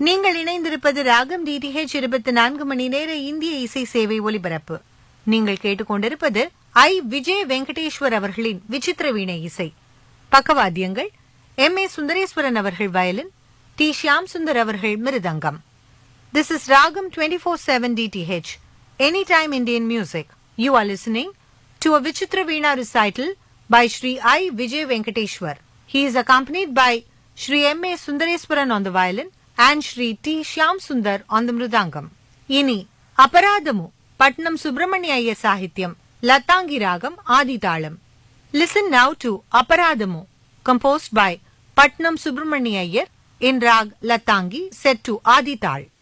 நீங்கள் இணைந்திருப்பது ராகம் டிடிஹெச் இருபத்தி நான்கு மணி நேர இந்திய இசை சேவை ஒலிபரப்பு நீங்கள் கேட்டுக்கொண்டிருப்பது ஐ விஜய் வெங்கடேஸ்வர் அவர்களின் விசித்திர வீணை இசை பக்கவாத்தியங்கள் எம் ஏ சுந்தரேஸ்வரன் அவர்கள் வயலின் டி ஷியாம் சுந்தர் அவர்கள் மிருதங்கம் This is Ragam 24/7 DTH, Anytime Indian Music. You are listening to a Vichitra Veena recital by Sri I. Vijay Venkateshwar. He is accompanied by Sri M. A. Sundareswaran on the violin and Sri T. Shyam Sundar on the mridangam. Ini Aparadamu Patnam Subramanya Iyer Sahityam Latangi Ragam Aditalam. Listen now to Aparadamu composed by Patnam Subramanya Iyer in Rag Latangi set to Adital.